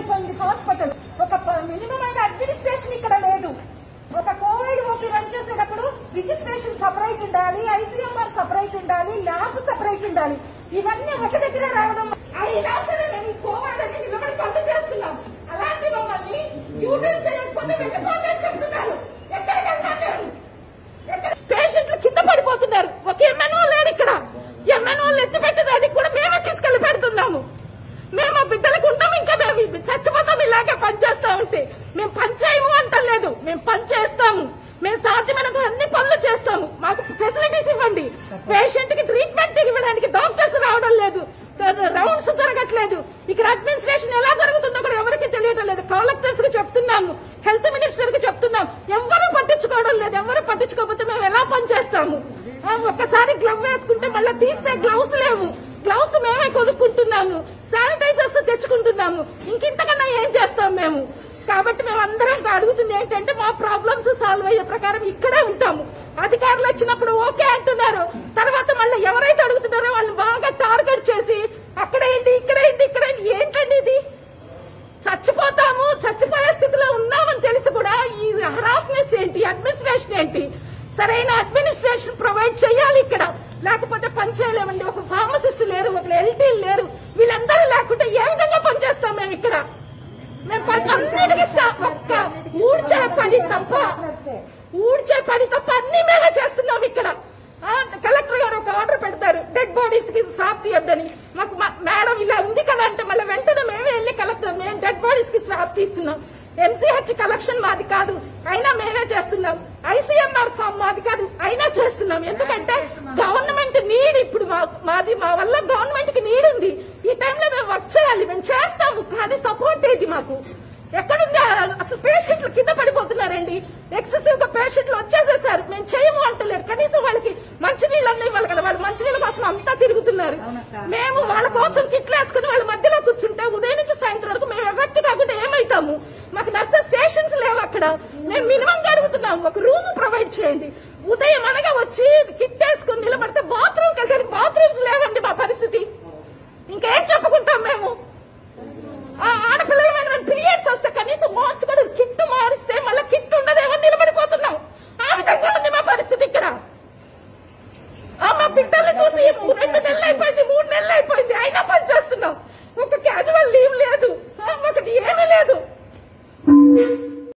అయిపోయింది హాస్పిటల్ ఒక మినిమం అయిన అడ్మినిస్ట్రేషన్ ఇక్కడ లేదు ఒక కోవిడ్ ఓపీ రన్ చేసేటప్పుడు రిజిస్ట్రేషన్ సపరేట్ ఉండాలి ఐసీఎంఆర్ సపరేట్ ఉండాలి ల్యాబ్ సపరేట్ ఉండాలి ఇవన్నీ ఒక దగ్గర రావడం అయినాకనే మేము ఈ కోవిడ్ అని నిలబడి పనులు చేస్తున్నాం అలాంటి మమ్మల్ని డ్యూటీలు చేయకపోతే వెళ్ళిపోతే అని చెప్తున్నారు ఎక్కడికి వెళ్తాం మేము ఎక్కడ- పేషెంట్లు కింద పడిపోతున్నారు ఒక ఎంఎన్ఓ లేడు ఇక్కడ ఎంఎన్ఓ ఎత్తి పెట్టేదానికి కూడా మేమే తీసుకెళ్లి పెడుతున్నాము మేము ఆ బిడ్డలకు ఉంటాం ఇంకా మేము ఇవి చచ్చిపోతాం ఇలాగే పని చేస్తా ఉంటే మేము పని చేయము అంటలేదు మేము పని చేస్తాము మేము సాధ్యమైనంత అన్ని పనులు చేస్తాము మాకు ఫెసిలిటీస్ ఇవ్వండి పేషెంట్ కి ట్రీట్మెంట్ ఇవ్వడానికి డాక్టర్స్ రావడం లేదు రౌండ్స్ జరగట్లేదు ఇక్కడ అడ్మినిస్ట్రేషన్ ఎలా జరుగుతుందో కూడా ఎవరికి తెలియడం లేదు కలెక్టర్స్ కి చెప్తున్నాము హెల్త్ మినిస్టర్ కి చెప్తున్నాం ఎవరు పట్టించుకోవడం లేదు ఎవరు పట్టించుకోకపోతే మేము ఎలా పని చేస్తాము ఆ, ఒక్కసారి గ్లవ్ వేసుకుంటే మళ్ళీ తీస్తే గ్లౌస్ లేవు గ్లౌస్ మేమే కొనుక్కుంటున్నాము శానిటైజర్స్ తెచ్చుకుంటున్నాము ఇంకింతకన్నా ఏం చేస్తాం మేము కాబట్టి మేము అందరం అడుగుతుంది ఏంటంటే మా ప్రాబ్లమ్స్ సాల్వ్ అయ్యే ప్రకారం ఇక్కడే ఉంటాము అధికారులు వచ్చినప్పుడు ఓకే అంటున్నారు తర్వాత మళ్ళీ ఎవరైతే అడుగుతున్నారో వాళ్ళు బాగా టార్గెట్ చేసి అక్కడేంటి ఇక్కడేంటి ఇక్కడేంటి ఏంటండి ఇది చచ్చిపోతాము చచ్చిపోయే స్థితిలో ఉన్నామని తెలిసి కూడా ఈ హరాస్నెస్ ఏంటి అడ్మినిస్ట్రేషన్ ఏంటి సరైన అడ్మినిస్ట్రేషన్ ప్రొవైడ్ చేయాలి ఇక్కడ లేకపోతే పని చేయలేమండి ఒక ఫార్మసిస్ట్ లేరు ఒక ఎల్టీ లేరు వీళ్ళందరూ లేకుంటే ఏ విధంగా పనిచేస్తాం మేము ఇక్కడ మేము పని అన్నిటికీ స్టాప్ ఒక్క ఊడ్చే పని తప్ప ఊడ్చే పని తప్ప అన్ని మేమే చేస్తున్నాం ఇక్కడ ఆ, కలెక్టర్ గారు ఒక ఆర్డర్ పెడతారు డెడ్ బాడీస్ కి స్టాప్ తీయొద్దని మాకు మా- మేడం ఇలా ఉంది కదా అంటే మళ్ళీ వెంటనే మేమే వెళ్ళి కలెక్టర్ మేము డెడ్ బాడీస్ కి స్టాప్ తీస్తున్నాం ఎంసీహెచ్ కలెక్షన్ మాది కాదు అయినా మేమే చేస్తున్నాం ఐసీఎంఆర్ ఫామ్ మాది కాదు అయినా చేస్తున్నాం ఎందుకంటే గవర్నమెంట్ నీడ్ ఇప్పుడు మా- మాది మా వల్ల గవర్నమెంట్ కి నీడ్ ఉంది ఈ టైంలో మేము వర్క్ చేయాలి మేము చేస్తాము కానీ సపోర్ట్ ఏది మాకు ఎక్కడుంది ఆ- అసలు పేషెంట్లు కింద పడిపోతున్నారండి ఎక్సెసివ్ గా పేషెంట్లు వచ్చేసేసారు మేము చేయము అంటలేరు కనీసం వాళ్ళకి మంచినీళ్ళు అన్నీ ఇవ్వాలి కదా వాళ్ళు మంచినీళ్ళ కోసం అంతా తిరుగుతున్నారు మేము వాళ్ళ కోసం కిట్లు వేసుకుని వాళ్ళ మధ్యలో కూర్చుంటే ఉదయం నుంచి సాయంత్రం వరకు మేము ఎఫెక్ట్ కాకుండా ఏమైతాము మాకు నర్సెస్ స్టేషన్స్ లేవు అక్కడ మేము మినిమం అడుగుతున్నాము ఒక రూమ్ ప్రొవైడ్ చేయండి ఉదయం అనగా వచ్చి కిట్